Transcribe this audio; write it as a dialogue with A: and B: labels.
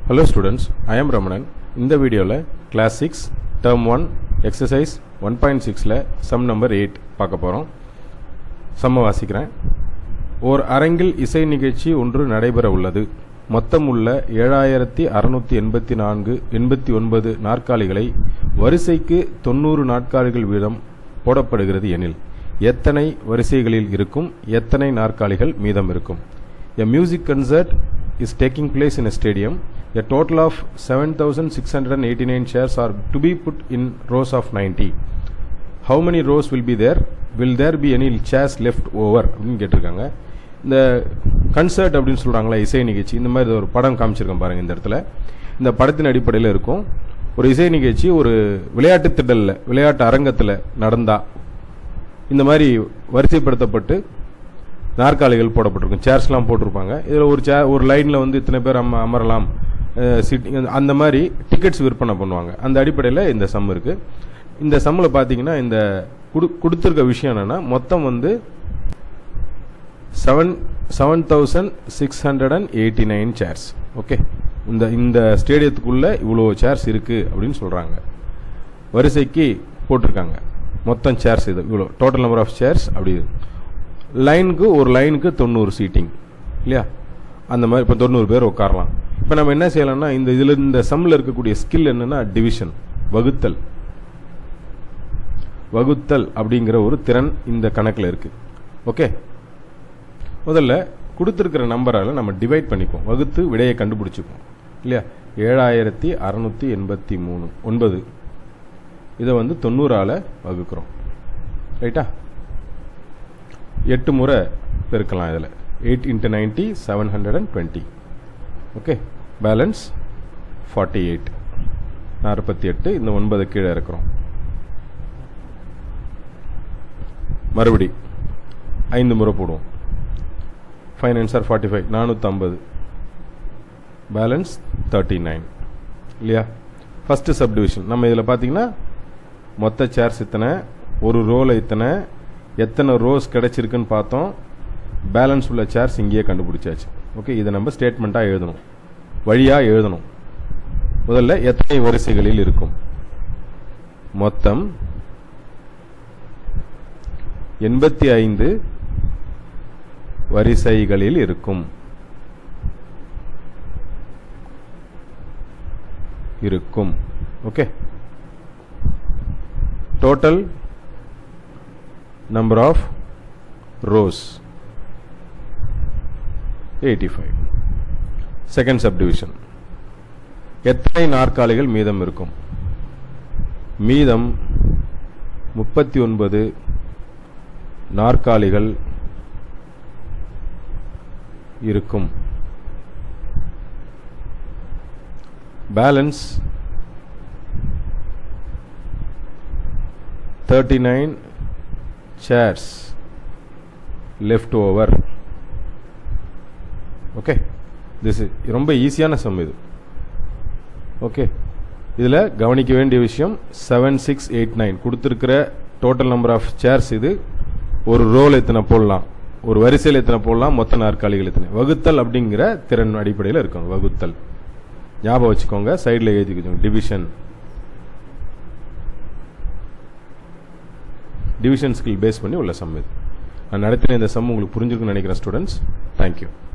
A: Hello students I am Ramanan இந்த வீடியோவில் class six term one exercise one point சிக்ஸில் sum number eight பார்க்க போகிறோம் சம்ம வாசிக்கிறேன் ஓர் அரங்கில் இசை நிகழ்ச்சி ஒன்று நடைபெற உள்ளது மொத்தம் உள்ள ஏழாயிரத்தி அறுநூத்தி எண்பத்தி நான்கு எண்பத்தி ஒன்பது நாற்காலிகளை வரிசைக்கு தொண்ணூறு நாற்காலிகள் வீதம் போடப்படுகிறது எனில் எத்தனை வரிசைகளில் இருக்கும் எத்தனை நாற்காலிகள் மீதம் இருக்கும் A music concert is taking place in a stadium. A total of 7,689 chairs are to be put in rows of 90. How many rows will be there? Will there be any chairs left over? அப்படின்னு கேட்டிருக்காங்க இந்த concert அப்படின்னு சொல்கிறாங்களா இசை நிகழ்ச்சி இந்த மாதிரி ஒரு படம் காமிச்சிருக்கேன் பாருங்கள் இந்த இடத்துல இந்த படத்தின் அடிப்படையில் இருக்கும் ஒரு இசை நிகழ்ச்சி ஒரு விளையாட்டு திடலில் விளையாட்டு அரங்கத்தில் நடந்தா இந்த மாதிரி வரிசைப்படுத்தப்பட்டு நாற்காலிகள் போடப்பட்டிருக்கும் சேர்ஸ்லாம் போட்டிருப்பாங்க இதில் ஒரு சே ஒரு லைனில் வந்து இத்தனை பேர் அம அமரலாம் சிட்டிங் அந்த மாதிரி டிக்கெட்ஸ் விற்பனை பண்ணுவாங்க அந்த அடிப்படையில் இந்த சம் இருக்குது இந்த சம்மில் பார்த்தீங்கன்னா இந்த குடு கொடுத்துருக்க விஷயம் என்னென்னா மொத்தம் வந்து seven seven thousand six hundred and eighty nine chairs okay இந்த இந்த ஸ்டேடியத்துக்குள்ளே இவ்வளோ சேர்ஸ் இருக்குது அப்படின்னு சொல்கிறாங்க வரிசைக்கு போட்டிருக்காங்க மொத்தம் சேர்ஸ் இது இவ்வளோ டோட்டல் நம்பர் ஆஃப் சேர்ஸ் அப்படி லைனுக்கு ஒரு லைனுக்கு தொண்ணூறு சீட்டிங் இல்லையா அந்த மாதிரி இப்போ தொண்ணூறு பேர் உட்காரலாம் இப்போ நம்ம என்ன செய்யலாம்னா இந்த இதில் இந்த சம்மில் இருக்கக்கூடிய ஸ்கில் என்னென்னா டிவிஷன் வகுத்தல் வகுத்தல் அப்படிங்கிற ஒரு திறன் இந்த கணக்கில் இருக்குது ஓகே முதல்ல கொடுத்துருக்கிற நம்பரால் நம்ம டிவைட் பண்ணிக்குவோம் வகுத்து விடையை கண்டுபிடிச்சிக்குவோம் இல்லையா ஏழாயிரத்தி அறநூற்றி எண்பத்தி மூணு ஒன்பது இதை வந்து தொண்ணூறால் வகுக்கிறோம் ரைட்டா எட்டு முறை பெருக்கலாம் இதில் eight into ninety seven hundred and twenty okay balance forty eight நாற்பத்தி எட்டு இந்த ஒன்பது கீழே இருக்கிறோம் மறுபடி ஐந்து முறை போடுவோம் five nine sir forty five நானூற்றம்பது பேலன்ஸ் தேர்ட்டி நைன் இல்லையா ஃபஸ்ட்டு சப்டிவிஷன் நம்ம இதில் பார்த்தீங்கன்னா மொத்த சேர்ஸ் இத்தனை ஒரு ரோவில் இத்தனை எத்தனை ரோஸ் கிடைச்சிருக்குன்னு பார்த்தோம் பேலன்ஸ் உள்ள சேர்ஸ் இங்கேயே கண்டுபிடிச்சாச்சு ஓகே இதை நம்ம ஸ்டேட்மெண்ட்டாக எழுதணும் வழியாக எழுதணும் முதல்ல எத்தனை வரிசைகளில் இருக்கும் மொத்தம் எண்பத்தி ஐந்து வரிசைகளில் இருக்கும் இருக்கும் okay total number of rows 85 second subdivision எத்தனை நாற்காலிகள் மீதம் இருக்கும் மீதம் முப்பத்தி ஒன்பது நாற்காலிகள் இருக்கும் balance thirty nine chairs left over okay this ரொம்ப ஈஸியான சம் இது ஓகே இதில் கவனிக்க வேண்டிய விஷயம் செவன் சிக்ஸ் எயிட் நைன் கொடுத்துருக்கிற டோட்டல் நம்பர் ஆஃப் சேர்ஸ் இது ஒரு ரோல் எத்தனை போடலாம் ஒரு வரிசையில் எத்தனை போடலாம் மொத்த நாற்காலிகள் எத்தனை வகுத்தல் அப்படிங்கிற திறன் அடிப்படையில் இருக்கும் வகுத்தல் ஞாபகம் வச்சுக்கோங்க சைடில் எழுதிக்கோங்க டிவிஷன் டிவிஷன் ஸ்கில் பேஸ் பண்ணி உள்ள சம் இது நான் நடத்தின இந்த சம் உங்களுக்கு புரிஞ்சிருக்குன்னு நினைக்கிறேன் ஸ்டூடெண்ட்ஸ் தேங்க்யூ